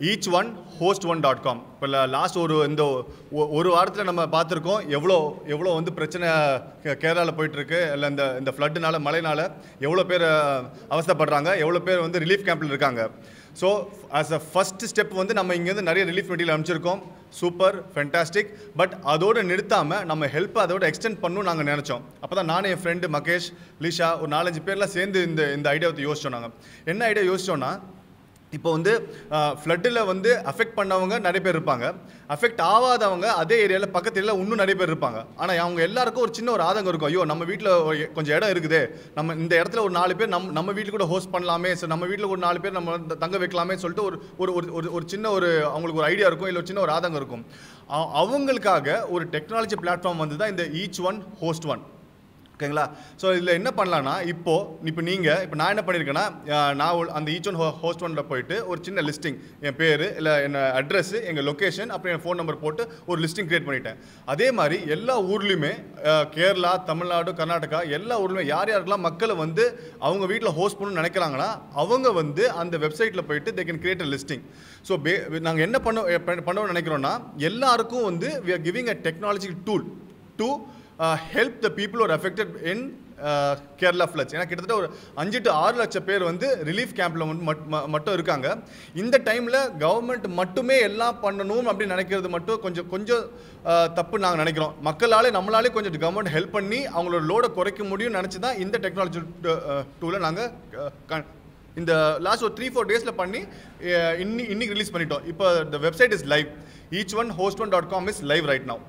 Each one host one dot com இப்போ last ஒரு இந்த ஒ- ஒரு வாரத்தில் நம்ம பார்த்துருக்கோம் எவ்வளோ எவ்வளோ வந்து பிரச்சனை கேரளாவில் போயிட்டுருக்கு இல்லை இந்த இந்த ஃப்ளட்டுனால மழைனால எவ்வளோ பேர் அஹ், அவஸ்தைப்படுறாங்க எவ்வளோ பேர் வந்து ரிலீஃப் கேம்பில் இருக்காங்க so as a first step வந்து நம்ம இங்கேருந்து நிறைய ரிலீஃப் மெட்டீரியல் அனுப்பிச்சிருக்கோம் சூப்பர் ஃபென்டாஸ்டிக் பட் அதோடு நிறுத்தாமல் நம்ம ஹெல்ப்பை அதோட எக்ஸ்டெண்ட் பண்ணணும்னு நாங்கள் நினச்சோம் அப்போ தான் நானும் என் ஃப்ரெண்டு மகேஷ் லிஷா ஒரு நாலஞ்சு பேர்லாம் சேர்ந்து இந்த இந்த ஐடியாவை யோசிச்சோம் நாங்கள் என்ன ஐடியா யோசிச்சோன்னா இப்போ வந்து ஃப்ளட்டில் வந்து அஃபெக்ட் பண்ணவங்க நிறைய பேர் இருப்பாங்க அஃபெக்ட் ஆகாதவங்க அதே ஏரியாவில் பக்கத்து ஏரியாவில் இன்னும் நிறைய பேர் இருப்பாங்க ஆனால் அவங்க எல்லாருக்கும் ஒரு சின்ன ஒரு ஆதங்கம் இருக்கும் ஐயோ நம்ம வீட்டில் கொஞ்சம் இடம் இருக்குதே நம்ம இந்த இடத்துல ஒரு நாலு பேர் நம்ம நம்ம வீட்டில் கூட ஹோஸ்ட் பண்ணலாமே ஸோ நம்ம வீட்டில் ஒரு நாலு பேர் நம்ம வந்து தங்க வைக்கலாமே சொல்லிட்டு ஒரு ஒரு ஒரு- ஒரு ஒரு சின்ன ஒரு அவங்களுக்கு ஒரு ஐடியா இருக்கும் இல்லை ஒரு சின்ன ஒரு ஆதங்கம் இருக்கும் அ- அவங்களுக்காக ஒரு டெக்னாலஜி பிளாட்ஃபார்ம் வந்து தான் இந்த ஈச் ஒன் ஹோஸ்ட் ஒன் ஓகேங்களா ஸோ இதில் என்ன பண்ணலான்னா இப்போ இப்போ நீங்கள் இப்போ நான் என்ன பண்ணியிருக்கேன்னா அஹ், நான் ஒரு- அந்த ஈச் ஒன் ஹோஸ்ட் ஒன்ல போயிட்டு ஒரு சின்ன லிஸ்டிங் என் பேர் இல்லை என்ன அட்ரஸ் எங்கள் லொக்கேஷன் அப்புறம் என் ஃபோன் நம்பர் போட்டு ஒரு லிஸ்டிங் கிரியேட் பண்ணிட்டேன் அதே மாதிரி எல்லா ஊர்லேயுமே அஹ், கேரளா தமிழ்நாடு கர்நாடகா எல்லா ஊர்லேயுமே யார் யாருக்கெல்லாம் மக்களை வந்து அவங்க வீட்டில் ஹோஸ்ட் பண்ணணும்னு நினைக்கிறாங்கன்னா அவங்க வந்து அந்த வெப்சைட்டில் போயிட்டு they can create a listing so பே நாங்கள் என்ன பண்ண பண்ணணும்னு நினைக்கிறோன்னா எல்லாருக்கும் வந்து we are giving a technology tool to help the people are affected in Kerala floods ஏன்னா கிட்டத்தட்ட ஒரு அஞ்சு டு ஆறு லட்சம் பேர் வந்து ரிலீஃப் கேம்பில் மட்டும் இருக்காங்க இந்த டைமில் கவர்மெண்ட் மட்டுமே எல்லாம் பண்ணணும் அப்படின்னு நினைக்கிறது மட்டும் கொஞ்சம் கொஞ்சம் அஹ், தப்பு நாங்கள் நினைக்கிறோம் மக்களாலே நம்மளாலே கொஞ்சம் கவர்மெண்ட் ஹெல்ப் பண்ணி அவங்களோட லோடை குறைக்க முடியும்னு நினச்சி தான் இந்த டெக்னாலஜி டூலை நாங்கள் இந்த லாஸ்ட் ஒரு த்ரீ ஃபோர் டேஸில் பண்ணி அஹ், இன்னி இன்னைக்கு ரிலீஸ் பண்ணிட்டோம் இப்போ the website is live each one host one dot com is live right now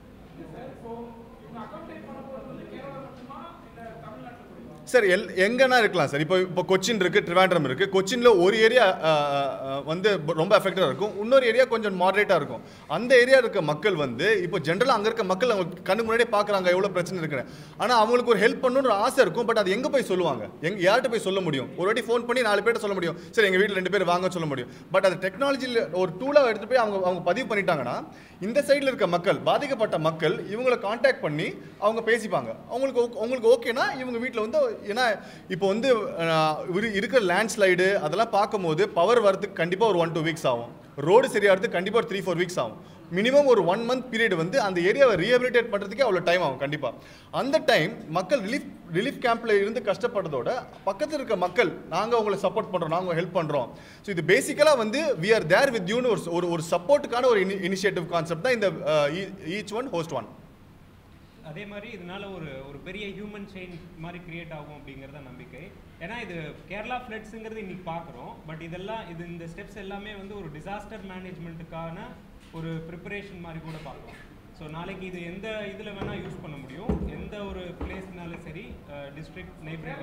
sir எல் எங்கன்னா இருக்கலாம் சார் இப்போ இப்போ கொச்சின் இருக்குது ட்ரிவாண்ட்ரம் இருக்குது கொச்சினில் ஒரு ஏரியா வந்து ப- ரொம்ப அஃபெக்டாக இருக்கும் இன்னொரு ஏரியா கொஞ்சம் மாடரேட்டாக இருக்கும் அந்த ஏரியா இருக்க மக்கள் வந்து இப்போ ஜென்ரலாக அங்கே இருக்க மக்கள் அவங்க கண்ணு முன்னாடியே பார்க்குறாங்க எவ்வளோ பிரச்சனை இருக்குன்னு ஆனால் அவங்களுக்கு ஒரு ஹெல்ப் பண்ணணும்னு ஒரு ஆசை இருக்கும் பட் அது எங்கே போய் சொல்லுவாங்க எங்க யார்கிட்ட போய் சொல்ல முடியும் ஒரு வாட்டி ஃபோன் பண்ணி நாலு பேர்ட்ட சொல்ல முடியும் சரி எங்கள் வீட்டில் ரெண்டு பேர் வாங்க சொல்ல முடியும் பட் அது டெக்னாலஜியில் ஒரு டூலாக எடுத்து போய் அவங்க அவங்க பதிவு பண்ணிட்டாங்கன்னா இந்த சைடில் இருக்க மக்கள் பாதிக்கப்பட்ட மக்கள் இவங்களை காண்டாக்ட் பண்ணி அவங்க பேசிப்பாங்க அவங்களுக்கு ஓக்- அவங்களுக்கு ஓகேனா இவங்க வீட்டில் வந்து ஏன்னா இப்போ வந்து அஹ், இரு- இருக்கிற லேண்ட் ஸ்லைடு அதெல்லாம் பார்க்கும்போது பவர் வரதுக்கு கண்டிப்பாக ஒரு ஒன் டூ வீக்ஸ் ஆகும் ரோடு சரியாகிறதுக்கு கண்டிப்பாக ஒரு த்ரீ ஃபோர் வீக்ஸ் ஆகும் மினிமம் ஒரு ஒன் மந்த் பீரியட் வந்து அந்த ஏரியாவை ரீஹபிலிட்டேட் பண்ணுறதுக்கே அவ்வளோ டைம் ஆகும் கண்டிப்பாக அந்த டைம் மக்கள் ரிலீஃப் ரிலீஃப் கேம்பில் இருந்து கஷ்டப்படுறதோட பக்கத்தில் இருக்க மக்கள் நாங்கள் உங்களை சப்போர்ட் பண்ணுறோம் நாங்கள் ஹெல்ப் பண்ணுறோம் ஸோ இது பேசிக்கலாக வந்து வி ஆர் தேர் வித் யூன்னு ஒரு ஒரு ஒரு சப்போர்ட்டுக்கான ஒரு இனிஷியேட்டிவ் கான்செப்ட் தான் இந்த ஈச் ஒன் ஹோஸ்ட் ஒன் அதே மாதிரி இதனால ஒரு ஒரு பெரிய ஹியூமன் செயின் மாதிரி கிரியேட் ஆகும் அப்படிங்கிறத நம்பிக்கை ஏன்னா இது கேரளா ஃப்ளட்ஸுங்கிறது இன்னைக்கு பார்க்குறோம் பட் இதெல்லாம் இது இந்த ஸ்டெப்ஸ் எல்லாமே வந்து ஒரு டிசாஸ்டர் மேனேஜ்மெண்ட்டுக்கான ஒரு ப்ரிப்பரேஷன் மாதிரி கூட பார்க்கலாம் ஸோ நாளைக்கு இது எந்த இதில் வேணால் யூஸ் பண்ண முடியும் எந்த ஒரு பிளேஸ்னாலும் சரி டிஸ்ட்ரிக்ட் நெய்பரிங்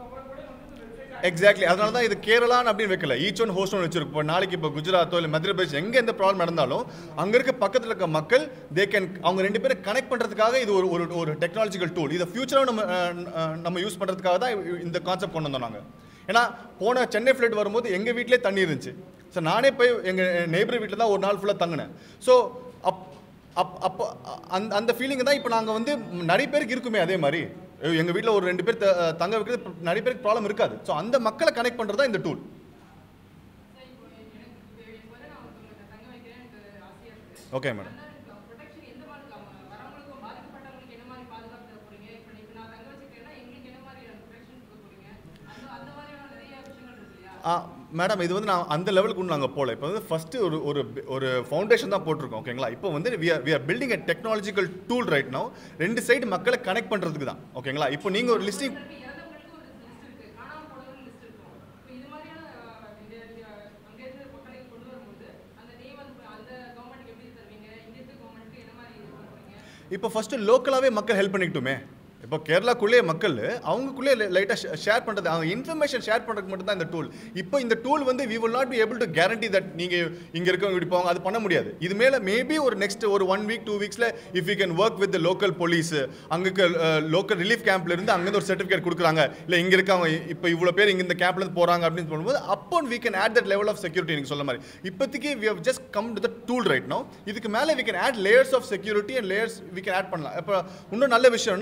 எக்ஸாக்ட்லி அதனால தான் இது கேரளான்னு அப்படின்னு வைக்கல ஈச் ஒன் ஹோஸ்ட் ஒன்று வச்சிருக்கோம் இப்போ நாளைக்கு இப்போ குஜராத்தோ இல்லை மத்திய பிரதேஷ் எங்கே எந்த ப்ராப்ளம் நடந்தாலும் அங்கே இருக்க பக்கத்தில் இருக்க மக்கள் தே கேன் அவங்க ரெண்டு பேரும் கனெக்ட் பண்ணுறதுக்காக இது ஒரு ஒரு ஒரு டெக்னாலஜிக்கல் டூல் இதை ஃபியூச்சராக நம்ம அஹ், அஹ், நம்ம யூஸ் பண்ணுறதுக்காக தான் இந்த கான்செப்ட் கொண்டு வந்தோம் நாங்கள் ஏன்னா போன சென்னை ஃப்ளைட் வரும்போது எங்கள் வீட்டிலே தண்ணி இருந்துச்சு ஸோ நானே போய் எங்கள் நெய்பர் வீட்டில் தான் ஒரு நாள் ஃபுல்லாக தங்கினேன் ஸோ அப் அப் அப்போ அந்த அந்த ஃபீலிங் தான் இப்போ நாங்கள் வந்து நிறைய பேருக்கு இருக்குமே அதே மாதிரி எங்கள் வீட்டில் ஒரு ரெண்டு பேர் த- தங்க வைக்கிறது நிறைய பேருக்கு ப்ராப்ளம் இருக்காது ஸோ அந்த மக்களை கனெக்ட் பண்ணுறது தான் இந்த டூல் சார் இப்போ எனக்கு இப்போ எனக்கு வந்து நான் ஒருத்தவங்க தங்க வைக்கிறேன் எனக்கு ஆசையாக இருக்குது ஓகே மேடம் ப்ரொடெக்ஷன் எந்த மாதிரி அவங்க வரவங்களுக்கும் பாதிக்கப்பட்டவங்களுக்கு என்ன மாதிரி பாதுகாப்பு தர போறீங்க இப்போ இப்போ நான் தங்க வச்சுக்கிறேன்னா எங்களுக்கு என்ன மாதிரி ப்ரொடெக்ஷன் கொடுக்க போறீங்க அந்த அந்த மாதிரியான நிறைய விஷயங்கள் இருக்கு இல்லையா மேடம் இது வந்து நான் அந்த லெவலுக்கு ஒன்றும் நாங்கள் போகல இப்போ வந்து ஃபஸ்ட்டு ஒரு ஒரு ஒரு ஃபவுண்டேஷன் தான் போட்டிருக்கோம் ஓகேங்களா இப்போ வந்து we are we are building a technological tool right no ரெண்டு சைடு மக்களை கனெக்ட் பண்ணுறதுக்கு தான் ஓகேங்களா இப்போ நீங்கள் ஒரு லிஸ்டிங் இறந்தவங்களுக்கு ஒரு லிஸ்ட் இருக்கு காணாம போனவங்க லிஸ்ட் இருக்கும் இப்போ இது மாதிரியான அஹ், இந்த அஹ், அங்க இருந்து மக்களை கொண்டு வரும்போது அந்த நேம் வந்து அந்த கவர்மெண்ட்டுக்கு எப்படி தருவீங்க இங்க இருக்க கவர்மெண்ட்டுக்கு என்ன மாதிரி இது பண்ணுவீங்க இப்போ ஃபஸ்ட்டு லோக்கலாகவே மக்கள் ஹெல்ப் பண்ணிக்கிட்டுமே இப்போ கேரளாக்குள்ளேயே மக்கள் அவங்களுக்குள்ளே லைட்டாக ஷேர் பண்ணுறது அவங்க இன்ஃபர்மேஷன் ஷேர் பண்ணுறதுக்கு மட்டும் தான் இந்த டூல் இப்போ இந்த டூல் வந்து we will not be able to guarantee that நீங்கள் இங்கே இருக்கவங்க இப்படி போவாங்க அது பண்ண முடியாது இது மேலே மேபி ஒரு நெக்ஸ்ட் ஒரு ஒன் வீக் டூ வீக்ஸில் if you can work with local police அங்கே லோக்கல் ரிலீஃப் கேம்ப்ல இருந்து அங்கேருந்து ஒரு சர்டிஃபிகேட் கொடுக்குறாங்க இல்லை இங்கே இருக்கவங்க இப்போ இவ்வளோ பேர் இங்கே இந்த கேம்ப்லேருந்து போகிறாங்க அப்படின்னு சொல்லும்போது அப்போ we can add that level of security நீங்கள் சொல்ல மாதிரி இப்போதைக்கு we have just come to the tool right now இதுக்கு மேலே we can add layers of security and layers we can add பண்ணலாம் இப்போ இன்னும் நல்ல விஷயம்னா we have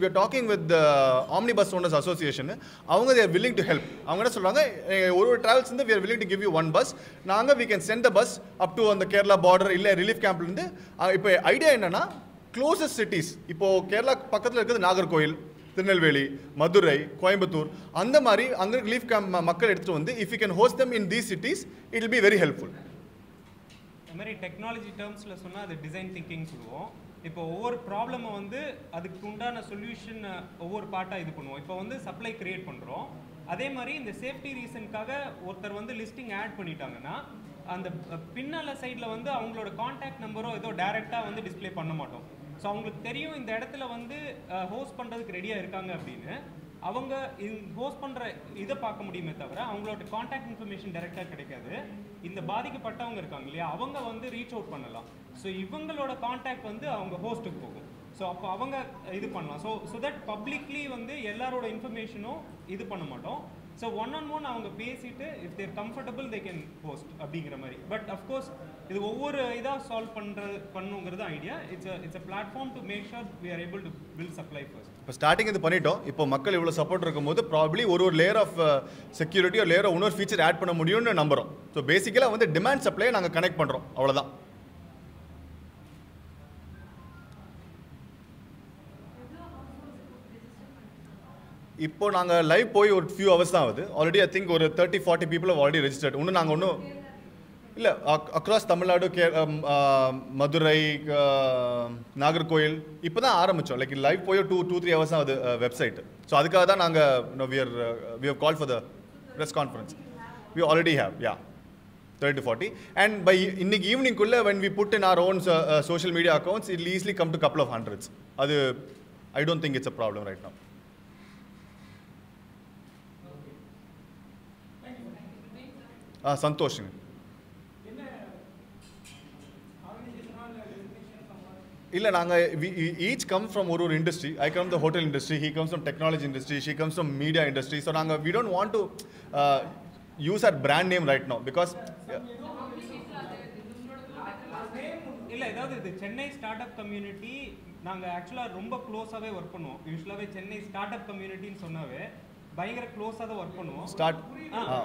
we are talking with the omnibus owners association அவங்க they are willing to help அவங்க என்ன சொல்றாங்க "எங்க ஒரு ஒரு டிராவல்ஸ் வந்து we are willing to give you one bus நாங்க we can send the bus up to அந்த கேரளா பார்டர் இல்ல ரிலீஃப் கேம்ப்ல இருந்து அஹ், இப்போ ஐடியா என்னன்னா க்ளோசஸ்ட் சிட்டிஸ் இப்போ கேரளா பக்கத்துல இருக்கிறது நாகர்கோயில் திருநெல்வேலி மதுரை கோயம்புத்தூர் அந்த மாதிரி அங்கே ரிலீஃப் கேம்ப் மக்கள் எடுத்துட்டு வந்து if you can host them in these cities it will be very helpful இந்த மாதிரி டெக்னாலஜி டேர்ம்ஸில் சொன்னால் அது டிசைன் திங்கிங் சொல்லுவோம் இப்போ ஒவ்வொரு ப்ராப்ளமை வந்து அதுக்கு உண்டான சொல்யூஷன் ஒவ்வொரு பார்ட்டாக இது பண்ணுவோம் இப்போ வந்து சப்ளை கிரியேட் பண்ணுறோம் அதே மாதிரி இந்த சேஃப்டி ரீசனுக்காக ஒருத்தர் வந்து லிஸ்டிங் ஆட் பண்ணிட்டாங்கன்னா அந்த அஹ், பின்னால சைடில் வந்து அவங்களோட காண்டாக்ட் நம்பரோ ஏதோ டைரெக்டாக வந்து டிஸ்ப்ளே பண்ண மாட்டோம் ஸோ அவங்களுக்கு தெரியும் இந்த இடத்துல வந்து ஹோஸ்ட் பண்ணுறதுக்கு ரெடியாக இருக்காங்க அப்படின்னு அவங்க ஹோஸ்ட் பண்ணுற இதை பார்க்க முடியுமே தவிர அவங்களோட காண்டாக்ட் இன்ஃபர்மேஷன் டைரெக்டாக கிடைக்காது இந்த பாதிக்கப்பட்டவங்க இருக்காங்க இல்லையா அவங்க வந்து ரீச் அவுட் பண்ணலாம் ஸோ இவங்களோட காண்டாக்ட் வந்து அவங்க ஹோஸ்ட்டுக்கு போகும் ஸோ அப்போ அவங்க இது பண்ணலாம் ஸோ ஸோ தட் பப்ளிக்லி வந்து எல்லாரோட இன்ஃபர்மேஷனும் இது பண்ண மாட்டோம் ஸோ ஒன் ஆன் ஒன் அவங்க பேசிட்டு if they're comfortable they can post அப்படிங்கிற மாதிரி பட் அஃப்கோர்ஸ் இது ஒவ்வொரு இதாக சால்வ் பண்ணுறது பண்ணுங்கிறது idea it's it's a platform to make sure we are able to fill supply first இப்போ ஸ்டார்டிங் இது பண்ணிட்டோம் இப்போ மக்கள் இவ்வளோ சப்போர்ட் இருக்கும்போது ப்ராப்ளி ஒரு ஒரு லேயர் ஆஃப் செக்யூரிட்டி ஒரு லேயர் இன்னொரு ஃபீச்சர் ஆட் பண்ண முடியும்னு நம்புறோம் ஸோ பேசிக்கலாக வந்து டிமாண்ட் சப்ளையை நாங்கள் கனெக்ட் பண்ணுறோம் அவ்வளோதான் இப்போ நாங்கள் லைவ் போய் ஒரு ஃபியூ ஹவர்ஸ் தான் ஆகுது ஆல்ரெடி ஐ திங்க் ஒரு thirty forty people already registered இன்னும் நாங்கள் ஒன்றும் இல்லை அக்ராஸ் தமிழ்நாடு கே um, ah, Madurai ah, Nagercoil இப்போ தான் ஆரம்பித்தோம் லைக் லைவ் போய் டூ டூ த்ரீ ஹவர்ஸ் தான் அது வெப்சைட் ஸோ அதுக்காக தான் நாங்கள் we're we have call for the press conference we already have yeah thirty to forty and by இன்னைக்கு ஈவினிங்குள்ளே when we put in our own social media accounts it easily come to couple of hundreds அது I don't think it's a problem right now ஆ சந்தோஷங்க இல்லை நாங்கள் each come from ஒரு ஒரு industry I come the hotel industry he comes from technology industry she comes from media industry so நாங்கள் we don't want to use our brand name right no because இல்ல ஏதாவது இது Chennai start up community நாங்க ஆக்சுவலா ரொம்ப க்ளோஸாவே work பண்ணுவோம் யூஸ்வலாவே Chennai start up கம்யூனிட்டின்னு சொன்னாவே பயங்கர க்ளோஸா தான் ஒர்க் பண்ணுவோம் ஸ்டார்ட் ஆ.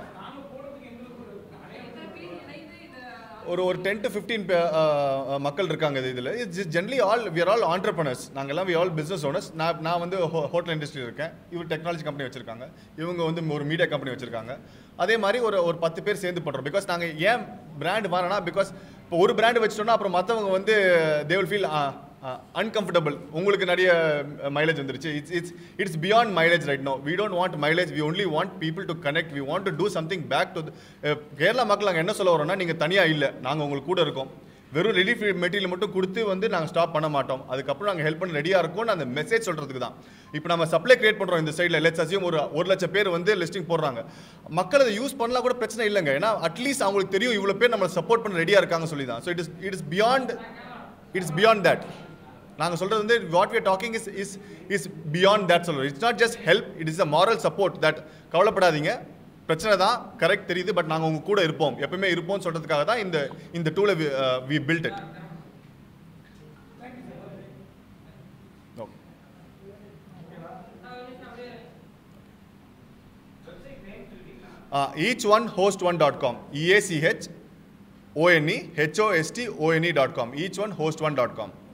ஒரு ஒரு டென் டு ஃபிஃப்டீன் மக்கள் இருக்காங்க இது இதில் it's generally all we are all entrepreneurs நாங்கள் எல்லாம் வி ஆல் பிஸ்னஸ் ஓனர்ஸ் நான் நான் வந்து ஹோட்டல் இண்டஸ்ட்ரி இருக்கேன் இவர் டெக்னாலஜி கம்பெனி வச்சிருக்காங்க இவங்க வந்து ஒரு மீடியா கம்பெனி வச்சிருக்காங்க அதே மாதிரி ஒரு ஒரு பத்து பேர் சேர்ந்து பண்ணுறோம் பிகாஸ் நாங்கள் ஏன் பிராண்ட் வாங்கினா பிகாஸ் இப்போ ஒரு பிராண்ட் வச்சிட்டோம்னா அப்புறம் மற்றவங்க வந்து தே வில் ஃபீல் அன்கம்ஃபர்டபுள் உங்களுக்கு நிறைய மைலேஜ் வந்துருச்சு it's it's it's beyond mileage right no we don't want mileage we only want people to connect we want to do something back to Kerala மக்கள் நாங்கள் என்ன சொல்ல வரோம்னா நீங்கள் தனியாக இல்லை நாங்கள் உங்களுக்கு கூட இருக்கோம் வெறும் ரிலீஃப் மெட்டீரியல் மட்டும் கொடுத்து வந்து நாங்கள் ஸ்டாப் பண்ண மாட்டோம் அதுக்கப்புறம் நாங்கள் ஹெல்ப் பண்ண ரெடியாக இருக்கோம்னு அந்த மெசேஜ் சொல்கிறதுக்கு தான் இப்போ நம்ம சப்ளை கிரியேட் பண்ணுறோம் இந்த சைடில் லெட்ஸ் அசியும் ஒரு ஒரு லட்சம் பேர் வந்து லிஸ்டிங் போடுறாங்க மக்கள் அதை யூஸ் பண்ணலாம் கூட பிரச்சனை இல்லைங்க ஏன்னா அட்லீஸ்ட் அவங்களுக்கு தெரியும் இவ்வளோ பேர் நம்மளை சப்போர்ட் பண்ண ரெடியாக இருக்காங்க சொல்லி தான் so it is it is beyond it's beyond that நாங்கள் சொல்கிறது வந்து what we are talking is is is beyond that சொல்கிறோம் it's not just help it is a moral support that கவலைப்படாதீங்க பிரச்சனை தான் கரெக்ட் தெரியுது பட் நாங்கள் உங்க கூட இருப்போம் எப்பவுமே இருப்போம்னு சொல்கிறதுக்காக தான் இந்த இந்த டூலை we build it each one host one dot com E A C H O N E H O S T O N E dot com each one host one dot com